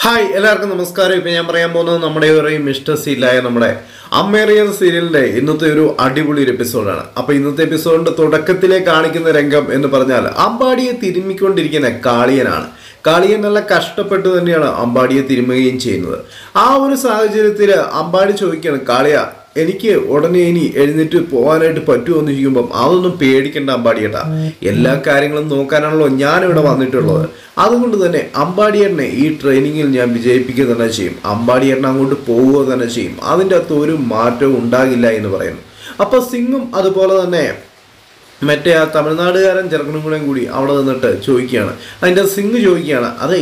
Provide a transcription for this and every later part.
Hi എല്ലാവർക്കും നമസ്കാരം ഇപ്പൊ ഞാൻ പറയാൻ പോകുന്നത് നമ്മുടെ ഒരു മിസ്റ്റർ സീലായ നമ്മുടെ അമ്മേറിയ സീരിയലിന്റെ ഇന്നത്തെ ഒരു അടിപൊളി ഒരു എപ്പിസോഡാണ് അപ്പൊ ഇന്നത്തെ എപ്പിസോഡിന്റെ തുടക്കത്തിലെ കാണിക്കുന്ന രംഗം എന്ന് പറഞ്ഞാൽ അമ്പാടിയെ തിരുമ്മിക്കൊണ്ടിരിക്കുന്ന കാളിയനാണ് കാളിയൻ നല്ല കഷ്ടപ്പെട്ട് തന്നെയാണ് അമ്പാടിയെ തിരുമുകയും ചെയ്യുന്നത് ആ ഒരു സാഹചര്യത്തിൽ അമ്പാടി ചോദിക്കുകയാണ് കാളിയ എനിക്ക് ഉടനെ ഇനി എഴുന്നേറ്റ് പോകാനായിട്ട് പറ്റുമോ എന്ന് ചോദിക്കുമ്പം അതൊന്നും പേടിക്കേണ്ട അമ്പാടിയേട്ടാ എല്ലാ കാര്യങ്ങളും നോക്കാനാണല്ലോ ഞാൻ ഇവിടെ വന്നിട്ടുള്ളത് അതുകൊണ്ട് തന്നെ അമ്പാടിയേട്ടനെ ഈ ട്രെയിനിങ്ങിൽ ഞാൻ വിജയിപ്പിക്കുക തന്നെ ചെയ്യും അമ്പാടിയേട്ടൻ അങ്ങോട്ട് പോവുക തന്നെ ചെയ്യും അതിൻ്റെ അകത്ത് ഒരു മാറ്റവും ഉണ്ടാകില്ല എന്ന് പറയുന്നു അപ്പോൾ സിംഗും അതുപോലെ തന്നെ മറ്റേ ആ തമിഴ്നാടുകാരൻ ചെറുക്കനും കൂടെ കൂടി അവിടെ നിന്നിട്ട് ചോദിക്കുകയാണ് അതിൻ്റെ സിംഗ് ചോദിക്കുകയാണ് അതെ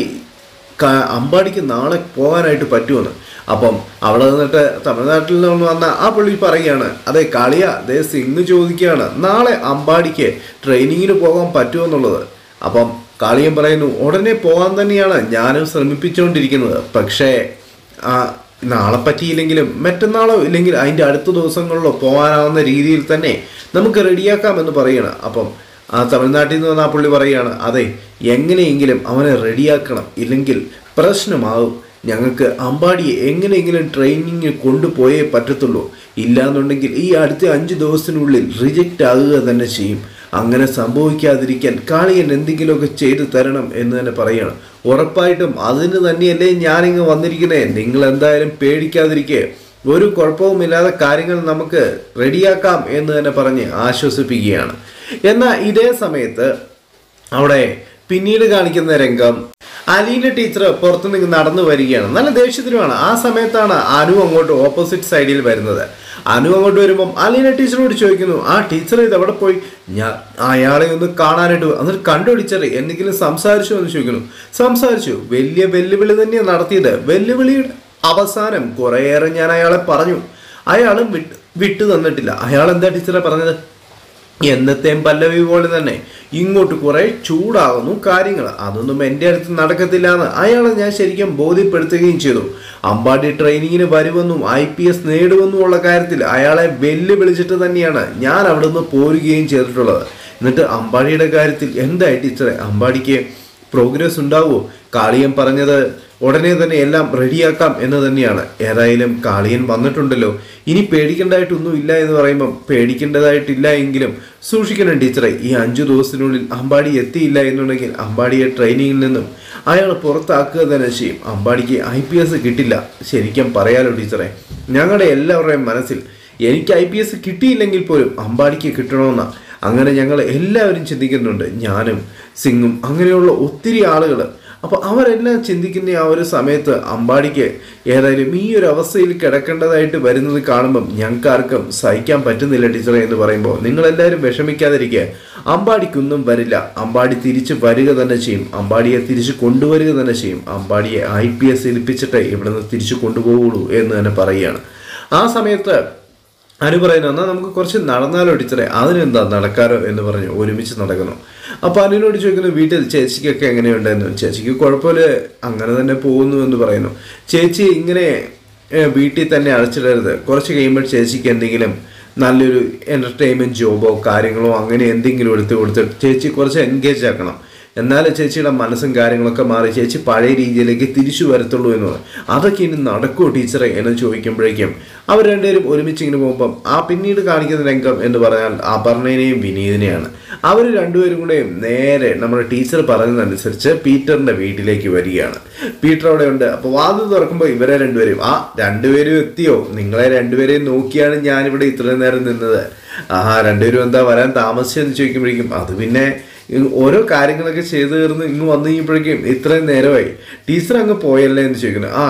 ക- അമ്പാടിക്ക് നാളെ പോകാനായിട്ട് പറ്റുമെന്ന് അപ്പം അവിടെ നിന്നിട്ട് തമിഴ്നാട്ടിൽ നിന്ന് വന്ന ആ പുള്ളി പറയുകയാണ് അതെ കളിയ ദേ സിംഗ് ചോദിക്കുകയാണ് നാളെ അമ്പാടിക്ക് ട്രെയിനിങ്ങിന് പോകാൻ പറ്റുമെന്നുള്ളത് അപ്പം കാളിയൻ പറയുന്നു ഉടനെ പോകാൻ തന്നെയാണ് ഞാനും ശ്രമിപ്പിച്ചുകൊണ്ടിരിക്കുന്നത് പക്ഷേ ആ, നാളെ പറ്റിയില്ലെങ്കിലും മറ്റന്നാളോ ഇല്ലെങ്കിൽ അതിൻ്റെ അടുത്ത ദിവസങ്ങളിലോ പോകാനാവുന്ന രീതിയിൽ തന്നെ നമുക്ക് റെഡിയാക്കാമെന്ന് പറയണം അപ്പം ആ തമിഴ്നാട്ടിൽ നിന്ന് വന്ന ആ പുള്ളി പറയുകയാണ് അതെ എങ്ങനെയെങ്കിലും അവനെ റെഡിയാക്കണം ഇല്ലെങ്കിൽ പ്രശ്നമാകും ഞങ്ങൾക്ക് അമ്പാടിയെ എങ്ങനെയെങ്കിലും ട്രെയിനിങ്ങിന് കൊണ്ടുപോയേ പറ്റത്തുള്ളൂ ഇല്ലാന്നുണ്ടെങ്കിൽ ഈ അടുത്ത അഞ്ച് ദിവസത്തിനുള്ളിൽ റിജക്റ്റ് ആകുക തന്നെ ചെയ്യും അങ്ങനെ സംഭവിക്കാതിരിക്കാൻ കാളിയൻ എന്തെങ്കിലുമൊക്കെ ചെയ്തു തരണം എന്ന് തന്നെ പറയണം ഉറപ്പായിട്ടും അതിന് തന്നെയല്ലേ ഞാനിങ്ങ് വന്നിരിക്കുന്നേ നിങ്ങൾ എന്തായാലും പേടിക്കാതിരിക്കെ ഒരു കുഴപ്പവുമില്ലാതെ കാര്യങ്ങൾ നമുക്ക് റെഡിയാക്കാം എന്ന് തന്നെ പറഞ്ഞ് ആശ്വസിപ്പിക്കുകയാണ് എന്നാൽ ഇതേ സമയത്ത് അവിടെ പിന്നീട് കാണിക്കുന്ന രംഗം അലീന ടീച്ചർ പുറത്തു നിന്ന് നടന്നു വരികയാണ് നല്ല ദേഷ്യത്തിലുമാണ് ആ സമയത്താണ് അനു അങ്ങോട്ട് ഓപ്പോസിറ്റ് സൈഡിൽ വരുന്നത് അനു അങ്ങോട്ട് വരുമ്പം അലീന ടീച്ചറോട് ചോദിക്കുന്നു ആ ടീച്ചർ ഇത് എവിടെ പോയി ഞാൻ അയാളെ ഒന്ന് കാണാനായിട്ട് പോയി. എന്നിട്ട് കണ്ടു ടീച്ചർ എന്തെങ്കിലും സംസാരിച്ചു എന്ന് ചോദിക്കുന്നു സംസാരിച്ചു വലിയ വെല്ലുവിളി തന്നെയാണ് നടത്തിയത് വെല്ലുവിളിയുടെ അവസാനം കുറേയേറെ ഞാൻ അയാളെ പറഞ്ഞു അയാളും വിട്ട് വിട്ടു തന്നിട്ടില്ല അയാൾ എന്താ ടീച്ചറെ പറഞ്ഞത് എന്നത്തെയും പല്ലവി പോലെ തന്നെ ഇങ്ങോട്ട് കുറെ ചൂടാകുന്നു കാര്യങ്ങൾ അതൊന്നും എൻ്റെ അടുത്ത് നടക്കത്തില്ല എന്ന് അയാളെ ഞാൻ ശരിക്കും ബോധ്യപ്പെടുത്തുകയും ചെയ്തു അമ്പാടി ട്രെയിനിങ്ങിന് വരുമെന്നും ഐ പി എസ് നേടുമെന്നുമുള്ള കാര്യത്തിൽ അയാളെ വെല്ലുവിളിച്ചിട്ട് തന്നെയാണ് ഞാൻ അവിടെ നിന്ന് പോരുകയും ചെയ്തിട്ടുള്ളത് എന്നിട്ട് അമ്പാടിയുടെ കാര്യത്തിൽ എന്തായി ടീച്ചറെ അമ്പാടിക്ക് പ്രോഗ്രസ് ഉണ്ടാവുമോ കാളിയൻ പറഞ്ഞത് ഉടനെ തന്നെ എല്ലാം റെഡിയാക്കാം എന്ന് തന്നെയാണ് ഏതായാലും കാളിയൻ വന്നിട്ടുണ്ടല്ലോ ഇനി പേടിക്കേണ്ടതായിട്ടൊന്നും ഇല്ല എന്ന് പറയുമ്പം പേടിക്കേണ്ടതായിട്ടില്ല എങ്കിലും സൂക്ഷിക്കണം ടീച്ചറെ ഈ അഞ്ചു ദിവസത്തിനുള്ളിൽ അമ്പാടി എത്തിയില്ല എന്നുണ്ടെങ്കിൽ അമ്പാടിയെ ട്രെയിനിങ്ങിൽ നിന്നും അയാൾ പുറത്താക്കുക തന്നെ ചെയ്യും അമ്പാടിക്ക് ഐ പി എസ് കിട്ടില്ല ശരിക്കും പറയാലോ ടീച്ചറെ ഞങ്ങളുടെ എല്ലാവരുടെയും മനസ്സിൽ എനിക്ക് ഐ പി എസ് കിട്ടിയില്ലെങ്കിൽ പോലും അമ്പാടിക്ക് കിട്ടണമെന്ന അങ്ങനെ ഞങ്ങൾ എല്ലാവരും ചിന്തിക്കുന്നുണ്ട് ഞാനും സിംഗും അങ്ങനെയുള്ള ഒത്തിരി ആളുകൾ അപ്പോൾ അവരെല്ലാം ചിന്തിക്കുന്ന ആ ഒരു സമയത്ത് അമ്പാടിക്ക് ഏതായാലും ഈ ഒരു അവസ്ഥയിൽ കിടക്കേണ്ടതായിട്ട് വരുന്നത് കാണുമ്പം ഞങ്ങൾക്ക് ആർക്കും സഹിക്കാൻ പറ്റുന്നില്ല ടീച്ചറെ എന്ന് പറയുമ്പോൾ നിങ്ങളെല്ലാവരും വിഷമിക്കാതിരിക്കുക അമ്പാടിക്കൊന്നും വരില്ല അമ്പാടി തിരിച്ച് വരിക തന്നെ ചെയ്യും അമ്പാടിയെ തിരിച്ച് കൊണ്ടുവരിക തന്നെ ചെയ്യും അമ്പാടിയെ ഐ പി എസ് ഏൽപ്പിച്ചിട്ടേ ഇവിടുന്ന് തിരിച്ചു കൊണ്ടുപോകുള്ളൂ എന്ന് തന്നെ പറയുകയാണ് ആ സമയത്ത് അനു പറയുന്നു എന്നാൽ നമുക്ക് കുറച്ച് നടന്നാലോ ടീച്ചറെ അതിനെന്താ നടക്കാലോ എന്ന് പറഞ്ഞു ഒരുമിച്ച് നടക്കുന്നു അപ്പൊ അനുവിനോട് ചോദിക്കുന്നു വീട്ടിൽ ചേച്ചിക്കൊക്കെ എങ്ങനെയുണ്ടെന്ന് ചേച്ചിക്ക് കുഴപ്പമില്ല അങ്ങനെ തന്നെ പോകുന്നു എന്ന് പറയുന്നു ചേച്ചി ഇങ്ങനെ ഏഹ്, വീട്ടിൽ തന്നെ അടച്ചിടരുത് കുറച്ച് കഴിയുമ്പോൾ ചേച്ചിക്ക് എന്തെങ്കിലും നല്ലൊരു എന്റർടൈൻമെന്റ് ജോബോ കാര്യങ്ങളോ അങ്ങനെ എന്തെങ്കിലും എടുത്ത് കൊടുത്തിട്ട് ചേച്ചി കുറച്ച് എൻഗേജ് ആക്കണം എന്നാലേ ചേച്ചിയുടെ മനസ്സും കാര്യങ്ങളൊക്കെ മാറി ചേച്ചി പഴയ രീതിയിലേക്ക് തിരിച്ചു വരത്തുള്ളൂ എന്ന് പറഞ്ഞു അതൊക്കെ ഇനി നടക്കുമോ ടീച്ചറെ എന്ന് ചോദിക്കുമ്പോഴേക്കും അവർ രണ്ടുപേരും ഒരുമിച്ച് ഇങ്ങനെ പോകുമ്പം ആ പിന്നീട് കാണിക്കുന്ന രംഗം എന്ന് പറഞ്ഞാൽ അപർണനെയും വിനീതിനെയാണ് അവർ രണ്ടുപേരും കൂടെ നേരെ നമ്മുടെ ടീച്ചർ പറഞ്ഞതനുസരിച്ച് പീറ്ററിന്റെ വീട്ടിലേക്ക് വരികയാണ് പീറ്റർ അവിടെ ഉണ്ട് അപ്പോൾ വാതിൽ തുറക്കുമ്പോൾ ഇവരെ രണ്ടുപേരും ആ രണ്ടുപേരും എത്തിയോ നിങ്ങളെ രണ്ടുപേരെയും നോക്കിയാണ് ഞാനിവിടെ ഇത്രയും നേരം നിന്നത് ആ രണ്ടുപേരും എന്താ വരാൻ താമസിച്ചെന്ന് ചോദിക്കുമ്പോഴേക്കും അത് പിന്നെ ഇ- ഓരോ കാര്യങ്ങളൊക്കെ ചെയ്തു തീർന്ന് ഇങ്ങ് വന്നു കഴിഞ്ഞപ്പോഴേക്കും ഇത്രയും നേരമായി ടീച്ചർ അങ്ങ് പോയല്ലേ എന്ന് ചോദിക്കുന്നു ആ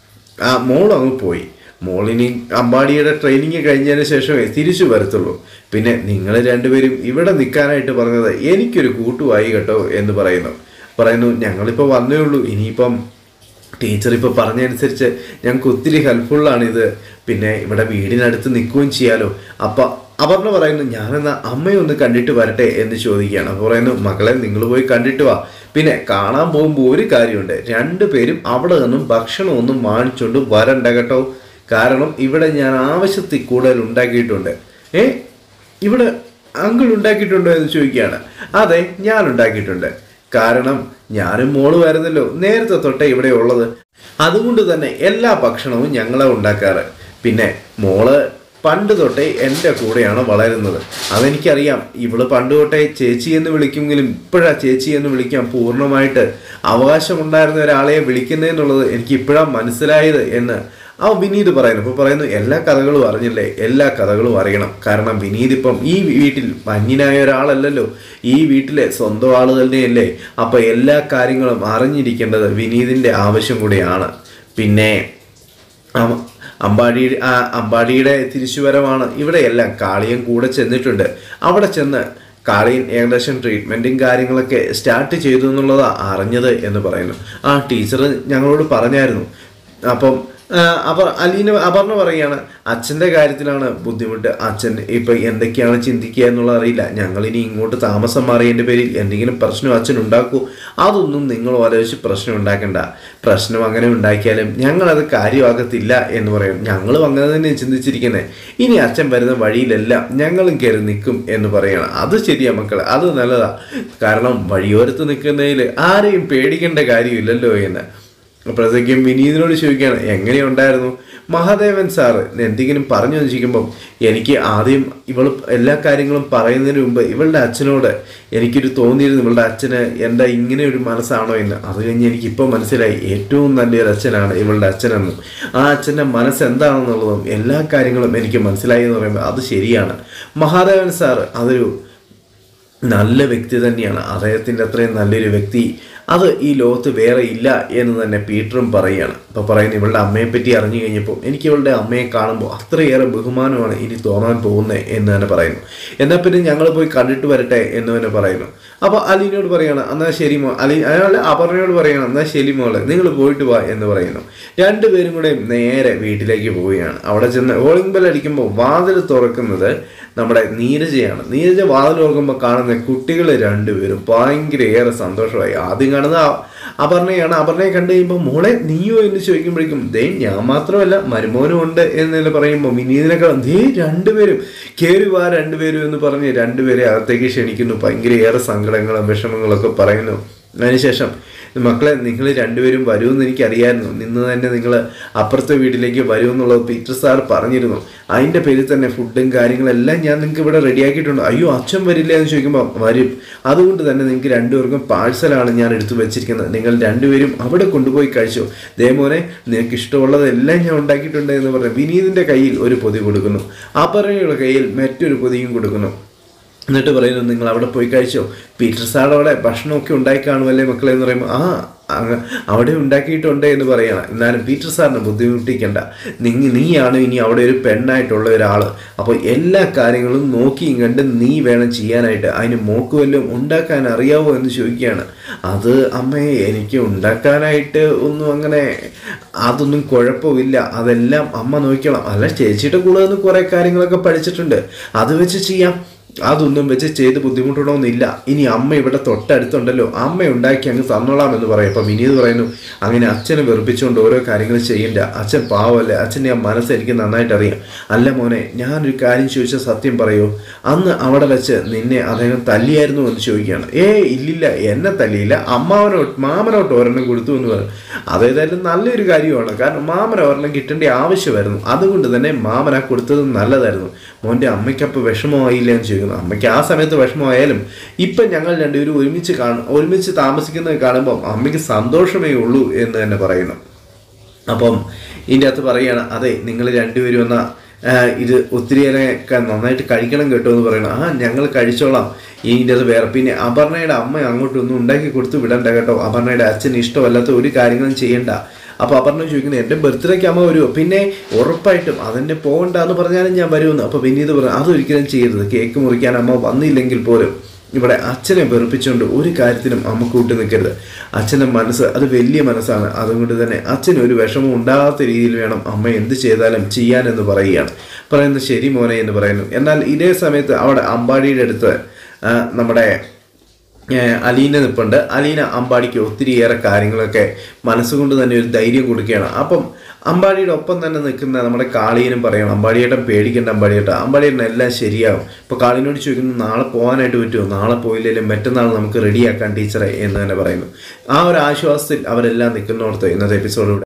ആ മോൾ അങ്ങ് പോയി മോളിനി അമ്പാടിയുടെ ട്രെയിനിങ് കഴിഞ്ഞതിന് ശേഷമേ തിരിച്ചു വരത്തുള്ളൂ പിന്നെ നിങ്ങൾ രണ്ടുപേരും ഇവിടെ നിൽക്കാനായിട്ട് പറഞ്ഞത് എനിക്കൊരു കൂട്ടുവായി കേട്ടോ എന്ന് പറയുന്നു പറയുന്നു ഞങ്ങളിപ്പോൾ വന്നേ ഉള്ളൂ ഇനിയിപ്പം ടീച്ചർ ഇപ്പോൾ പറഞ്ഞതനുസരിച്ച് ഞങ്ങൾക്ക് ഒത്തിരി ഹെൽപ്ഫുള്ളാണ് ഇത് പിന്നെ ഇവിടെ വീടിനടുത്ത് നിൽക്കുകയും ചെയ്യാലോ അപ്പം അപർണ പറയുന്നു ഞാനെന്നാ അമ്മയെ ഒന്ന് കണ്ടിട്ട് വരട്ടെ എന്ന് ചോദിക്കുകയാണ് അപ്പോൾ പറയുന്നു മകളെ നിങ്ങൾ പോയി കണ്ടിട്ട് വാ പിന്നെ കാണാൻ പോകുമ്പോൾ ഒരു കാര്യമുണ്ട് രണ്ടുപേരും അവിടെ നിന്നും ഭക്ഷണമൊന്നും വാങ്ങിച്ചുകൊണ്ട് വരണ്ട കേട്ടോ കാരണം ഇവിടെ ഞാൻ ആവശ്യത്തിൽ കൂടുതൽ ഉണ്ടാക്കിയിട്ടുണ്ട് ഏ ഇവിടെ അങ്കിൾ ഉണ്ടാക്കിയിട്ടുണ്ടോ എന്ന് ചോദിക്കുകയാണ് അതെ ഞാൻ ഉണ്ടാക്കിയിട്ടുണ്ട് കാരണം ഞാനും മോള് വരുന്നല്ലോ നേരത്തെ തൊട്ടേ ഇവിടെ ഉള്ളത് അതുകൊണ്ട് തന്നെ എല്ലാ ഭക്ഷണവും ഞങ്ങളെ ഉണ്ടാക്കാറ് പിന്നെ മോള് പണ്ട് തൊട്ടേ എൻ്റെ കൂടെയാണ് വളരുന്നത് അതെനിക്കറിയാം ഇവള് പണ്ട് തൊട്ടേ ചേച്ചി എന്ന് വിളിക്കുമെങ്കിലും ഇപ്പോഴാ ചേച്ചി എന്ന് വിളിക്കാൻ പൂർണ്ണമായിട്ട് അവകാശമുണ്ടായിരുന്ന ഒരാളെ വിളിക്കുന്നതെന്നുള്ളത് എനിക്ക് ഇപ്പോഴാണ് മനസ്സിലായത് എന്ന് ആ വിനീത് പറയുന്നു ഇപ്പോൾ പറയുന്നു എല്ലാ കഥകളും അറിഞ്ഞില്ലേ എല്ലാ കഥകളും അറിയണം കാരണം വിനീത് ഇപ്പം ഈ വീട്ടിൽ അന്യനായ ഒരാളല്ലല്ലോ ഈ വീട്ടിലെ സ്വന്തം ആള് തന്നെയല്ലേ അപ്പോൾ എല്ലാ കാര്യങ്ങളും അറിഞ്ഞിരിക്കേണ്ടത് വിനീതിൻ്റെ ആവശ്യം കൂടിയാണ് പിന്നെ അം- അമ്പാടി ആ അമ്പാടിയുടെ തിരിച്ചുവരവാണ് ഇവിടെയെല്ലാം കാളിയൻ കൂടെ ചെന്നിട്ടുണ്ട് അവിടെ ചെന്ന് കാളിയൻ ഏകദേശം ട്രീറ്റ്മെൻറ്റും കാര്യങ്ങളൊക്കെ സ്റ്റാർട്ട് ചെയ്തു എന്നുള്ളതാണ് അറിഞ്ഞത് എന്ന് പറയുന്നു ആ ടീച്ചർ ഞങ്ങളോട് പറഞ്ഞായിരുന്നു അപ്പം ആ, അപർ അലീന അപർണ പറയുകയാണ് അച്ഛൻ്റെ കാര്യത്തിലാണ് ബുദ്ധിമുട്ട് അച്ഛൻ ഇപ്പം എന്തൊക്കെയാണ് ചിന്തിക്കുക എന്നുള്ളത് അറിയില്ല ഞങ്ങളിനി ഇങ്ങോട്ട് താമസം മാറിയതിൻ്റെ പേരിൽ എന്തെങ്കിലും പ്രശ്നം അച്ഛൻ ഉണ്ടാക്കൂ അതൊന്നും നിങ്ങൾ ആലോചിച്ച് പ്രശ്നം ഉണ്ടാക്കണ്ട പ്രശ്നം അങ്ങനെ ഉണ്ടാക്കിയാലും ഞങ്ങളത് കാര്യമാകത്തില്ല എന്ന് പറയും ഞങ്ങളും അങ്ങനെ തന്നെ ചിന്തിച്ചിരിക്കുന്നത് ഇനി അച്ഛൻ വരുന്ന വഴിയിലെല്ലാം ഞങ്ങളും കയറി നിൽക്കും എന്ന് പറയണം അത് ശരിയാ മക്കളെ അത് നല്ലതാ കാരണം വഴിയോരത്ത് നിൽക്കുന്നതിൽ ആരെയും പേടിക്കേണ്ട കാര്യമില്ലല്ലോ എന്ന് അപ്പോഴത്തേക്കും വിനീതിനോട് ചോദിക്കുകയാണ് എങ്ങനെയുണ്ടായിരുന്നു മഹാദേവൻ സാറ് എന്തെങ്കിലും പറഞ്ഞു വെച്ചിരിക്കുമ്പം എനിക്ക് ആദ്യം ഇവൾ എല്ലാ കാര്യങ്ങളും പറയുന്നതിന് മുമ്പ് ഇവളുടെ അച്ഛനോട് എനിക്കൊരു തോന്നിയിരുന്നു ഇവളുടെ അച്ഛന് എന്താ ഇങ്ങനെ ഒരു മനസ്സാണോ എന്ന് അത് കഴിഞ്ഞ് എനിക്ക് ഇപ്പോൾ മനസ്സിലായി ഏറ്റവും നല്ലൊരു അച്ഛനാണ് ഇവളുടെ അച്ഛനെന്നും ആ അച്ഛൻ്റെ മനസ്സ് എന്താണെന്നുള്ളതും എല്ലാ കാര്യങ്ങളും എനിക്ക് മനസ്സിലായി എന്ന് പറയുമ്പോൾ അത് ശരിയാണ് മഹാദേവൻ സാറ് അതൊരു നല്ല വ്യക്തി തന്നെയാണ് അദ്ദേഹത്തിൻ്റെ അത്രയും നല്ലൊരു വ്യക്തി അത് ഈ ലോകത്ത് വേറെ ഇല്ല എന്ന് തന്നെ പീറ്ററും പറയുകയാണ് അപ്പോൾ പറയുന്നത് ഇവളുടെ അമ്മയെ പറ്റി അറിഞ്ഞു കഴിഞ്ഞപ്പോൾ എനിക്ക് ഇവളുടെ അമ്മയെ കാണുമ്പോൾ അത്രയേറെ ബഹുമാനമാണ് ഇനി തോന്നാൻ പോകുന്നത് എന്ന് തന്നെ പറയുന്നു എന്നാൽ പിന്നെ ഞങ്ങൾ പോയി കണ്ടിട്ട് വരട്ടെ എന്ന് തന്നെ പറയുന്നു അപ്പോൾ അലീനോട് പറയാണ് എന്നാൽ ശരി മോ അലി അയാൾ അപർണയോട് പറയണം എന്നാൽ ശരി മോളെ നിങ്ങൾ പോയിട്ട് വാ എന്ന് പറയുന്നു രണ്ടുപേരും കൂടെ നേരെ വീട്ടിലേക്ക് പോവുകയാണ് അവിടെ ചെന്ന് ഓളിംഗ് ബെൽ അടിക്കുമ്പോൾ വാതിൽ തുറക്കുന്നത് നമ്മുടെ നീരജയാണ് നീരജ വാതിൽ തുറക്കുമ്പോൾ കാണുന്ന കുട്ടികൾ രണ്ടുപേരും ഭയങ്കര ഏറെ സന്തോഷമായി ആദ്യം കാണുന്ന അ- അപർണയാണ് അപർണയെ കണ്ടു കഴിയുമ്പോൾ മോളെ നീയോ എന്ന് ചോദിക്കുമ്പോഴേക്കും ദേ ഞാൻ മാത്രമല്ല മരുമോനും ഉണ്ട് എന്ന് പറയുമ്പോൾ വിനീതിനൊക്കെ ദേ രണ്ടുപേരും കയറി വാ രണ്ടുപേരും എന്ന് പറഞ്ഞ് രണ്ടുപേരെ അകത്തേക്ക് ക്ഷണിക്കുന്നു ഭയങ്കര ഏറെ സങ്കടങ്ങളും വിഷമങ്ങളും ഒക്കെ പറയുന്നു അതിനുശേഷം മക്കളെ നിങ്ങൾ രണ്ടുപേരും വരുമെന്ന് എനിക്കറിയായിരുന്നു നിന്ന് തന്നെ നിങ്ങൾ അപ്പുറത്തെ വീട്ടിലേക്ക് വരുമെന്നുള്ളത് പീറ്റർ സാർ പറഞ്ഞിരുന്നു അതിൻ്റെ പേരിൽ തന്നെ ഫുഡും കാര്യങ്ങളെല്ലാം ഞാൻ നിങ്ങൾക്ക് ഇവിടെ റെഡിയാക്കിയിട്ടുണ്ട് അയ്യോ അച്ഛൻ വരില്ല എന്ന് ചോദിക്കുമ്പോൾ വരും അതുകൊണ്ട് തന്നെ നിങ്ങൾക്ക് രണ്ടുപേർക്കും പാഴ്സലാണ് ഞാൻ എടുത്തു വെച്ചിരിക്കുന്നത് നിങ്ങൾ രണ്ടുപേരും അവിടെ കൊണ്ടുപോയി കഴിച്ചു ദേമോനെ നിനക്ക് ഇഷ്ടമുള്ളതെല്ലാം ഞാൻ ഉണ്ടാക്കിയിട്ടുണ്ട് എന്ന് പറഞ്ഞ് വിനീതിൻ്റെ കയ്യിൽ ഒരു പൊതി കൊടുക്കുന്നു അപർണയുടെ കയ്യിൽ മറ്റൊരു പൊതിയും കൊടുക്കുന്നു എന്നിട്ട് പറയുന്നു നിങ്ങൾ അവിടെ പോയി കഴിച്ചോ പീറ്റർ സാർ അവിടെ ഭക്ഷണമൊക്കെ ഉണ്ടാക്കി കാണുമല്ലേ മക്കളെ എന്ന് പറയുമ്പോൾ ആ അങ്ങ് അവിടെ ഉണ്ടാക്കിയിട്ടുണ്ട് എന്ന് പറയണം എന്നാലും പീറ്റർ സാറിനെ ബുദ്ധിമുട്ടിക്കണ്ട നിങ്ങ നീയാണ് ഇനി അവിടെ ഒരു പെണ്ണായിട്ടുള്ള ഒരാൾ അപ്പോൾ എല്ലാ കാര്യങ്ങളും നോക്കിയും കണ്ട് നീ വേണം ചെയ്യാനായിട്ട് അതിന് മോക്ക് വല്ലതും ഉണ്ടാക്കാൻ അറിയാവോ എന്ന് ചോദിക്കുകയാണ് അത് അമ്മയെ എനിക്ക് ഉണ്ടാക്കാനായിട്ട് ഒന്നും അങ്ങനെ അതൊന്നും കുഴപ്പമില്ല അതെല്ലാം അമ്മ നോക്കണം അല്ല ചേച്ചിയുടെ കൂടെ നിന്ന് കുറേ കാര്യങ്ങളൊക്കെ പഠിച്ചിട്ടുണ്ട് അത് വെച്ച് ചെയ്യാം അതൊന്നും വെച്ച് ചെയ്ത് ബുദ്ധിമുട്ടണമെന്നില്ല ഇനി അമ്മ ഇവിടെ തൊട്ടടുത്തുണ്ടല്ലോ അമ്മ ഉണ്ടാക്കി അങ്ങ് തന്നോളാം എന്ന് പറയും അപ്പം വിനീത് പറയുന്നു അങ്ങനെ അച്ഛനെ വെറുപ്പിച്ചുകൊണ്ട് ഓരോ കാര്യങ്ങൾ ചെയ്യണ്ട അച്ഛൻ പാവമല്ലേ അച്ഛൻ്റെ ആ മനസ്സ് എനിക്ക് നന്നായിട്ട് അറിയാം അല്ല മോനെ ഞാനൊരു കാര്യം ചോദിച്ച സത്യം പറയൂ അന്ന് അവിടെ വെച്ച് നിന്നെ അദ്ദേഹം തല്ലിയായിരുന്നു എന്ന് ചോദിക്കുകയാണ് ഏ ഇല്ലില്ല എന്നെ തല്ലിയില്ല അമ്മാവനോട്ട് മാമനോട്ട് ഒരെണ്ണം കൊടുത്തു എന്ന് പറയും അതേതായാലും നല്ലൊരു കാര്യമാണ് കാരണം മാമന ഒരെണ്ണം കിട്ടേണ്ട ആവശ്യമായിരുന്നു അതുകൊണ്ട് തന്നെ മാമന കൊടുത്തത് നല്ലതായിരുന്നു മോൻ്റെ അമ്മയ്ക്കപ്പോൾ വിഷമമായില്ല എന്ന് ചോദിക്കുന്നു അമ്മയ്ക്ക് ആ സമയത്ത് വിഷമമായാലും ഇപ്പം ഞങ്ങൾ രണ്ടുപേരും ഒരുമിച്ച് കാണും ഒരുമിച്ച് താമസിക്കുന്നത് കാണുമ്പോൾ അമ്മയ്ക്ക് സന്തോഷമേ ഉള്ളൂ എന്ന് തന്നെ പറയുന്നു അപ്പം ഇതിൻ്റെ അകത്ത് പറയുകയാണ് അതെ നിങ്ങൾ രണ്ടുപേരും എന്നാ ആ, ഇത് ഒത്തിരിയേറെ ക- നന്നായിട്ട് കഴിക്കണം കേട്ടോ എന്ന് പറയണം ആ ഞങ്ങൾ കഴിച്ചോളാം ഇതിൻ്റെ അത് വേറെ പിന്നെ അപർണയുടെ അമ്മ അങ്ങോട്ടൊന്നും ഉണ്ടാക്കി കൊടുത്ത് വിടണ്ട കേട്ടോ അപർണയുടെ അച്ഛന് ഇഷ്ടമല്ലാത്ത ഒരു കാര്യങ്ങളും ചെയ്യണ്ട അപ്പോൾ അപർണ ചോദിക്കുന്നത് എൻ്റെ ബർത്ത്ഡേക്ക് അമ്മ വരുമോ പിന്നെ ഉറപ്പായിട്ടും അതെന്നെ പോകണ്ട എന്ന് പറഞ്ഞാലും ഞാൻ വരുമെന്ന് അപ്പോൾ വിനീത് പറഞ്ഞു അതൊരിക്കലും ചെയ്യരുത് കേക്ക് മുറിക്കാൻ അമ്മ വന്നില്ലെങ്കിൽ പോലും ഇവിടെ അച്ഛനെ വെറുപ്പിച്ചുകൊണ്ട് ഒരു കാര്യത്തിനും അമ്മ കൂട്ടി നിൽക്കരുത് അച്ഛൻ്റെ മനസ്സ് അത് വലിയ മനസ്സാണ് അതുകൊണ്ട് തന്നെ അച്ഛന് ഒരു വിഷമം ഉണ്ടാകാത്ത രീതിയിൽ വേണം അമ്മ എന്ത് ചെയ്താലും ചെയ്യാനെന്ന് പറയുകയാണ് പറയുന്നു ശരി മോനെ എന്ന് പറയുന്നു എന്നാൽ ഇതേ സമയത്ത് അവിടെ അമ്പാടിയുടെ അടുത്ത് ആ, നമ്മുടെ ഏഹ് അലീന നിൽപ്പുണ്ട് അലീന അമ്പാടിക്ക് ഒത്തിരിയേറെ കാര്യങ്ങളൊക്കെ മനസ്സുകൊണ്ട് തന്നെ ഒരു ധൈര്യം കൊടുക്കുകയാണ് അപ്പം അമ്പാടിയുടെ ഒപ്പം തന്നെ നിൽക്കുന്ന നമ്മുടെ കാളിയനും പറയണം അമ്പാടിയേട്ടൻ പേടിക്കേണ്ട അമ്പാടിയേട്ടൻ അമ്പാടിയേട്ടൻ എല്ലാം ശരിയാവും ഇപ്പോൾ കാളിനോട് ചോദിക്കുന്നു നാളെ പോകാനായിട്ട് പറ്റുമോ നാളെ പോയില്ലെങ്കിലും മറ്റന്നാൾ നമുക്ക് റെഡിയാക്കാം ടീച്ചറെ എന്ന് തന്നെ പറയുന്നു ആ ഒരു ആശ്വാസത്തിൽ അവരെല്ലാം നിൽക്കുന്നിടത്ത് ഇന്നത്തെ എപ്പിസോഡിലൂടെ